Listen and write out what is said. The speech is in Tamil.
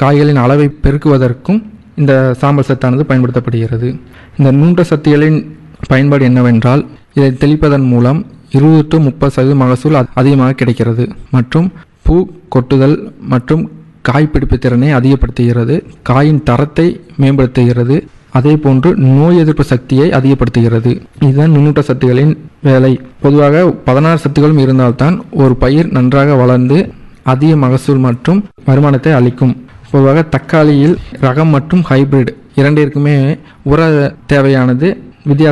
காய்களின் அளவை பெருக்குவதற்கும் இந்த சாம்பல் சத்தானது பயன்படுத்தப்படுகிறது இந்த நுண்ணூட்ட சத்துகளின் பயன்பாடு என்னவென்றால் இதை தெளிப்பதன் மூலம் இருபது டு முப்பது சதவீத மகசூல் அ- அதிகமாக கிடைக்கிறது மற்றும் பூ கொட்டுதல் மற்றும் காய் பிடிப்பு திறனை அதிகப்படுத்துகிறது காயின் தரத்தை மேம்படுத்துகிறது அதே போன்று நோய் எதிர்ப்பு சக்தியை அதிகப்படுத்துகிறது இதுதான் நுண்ணூட்ட சத்துகளின் வேலை பொதுவாக பதினாறு சத்துகளும் இருந்தால்தான் ஒரு பயிர் நன்றாக வளர்ந்து அதிக மகசூல் மற்றும் வருமானத்தை அளிக்கும் பொதுவாக தக்காளியில் ரகம் மற்றும் ஹைபிரிட் இரண்டிற்குமே உர தேவையானது வித்தியாச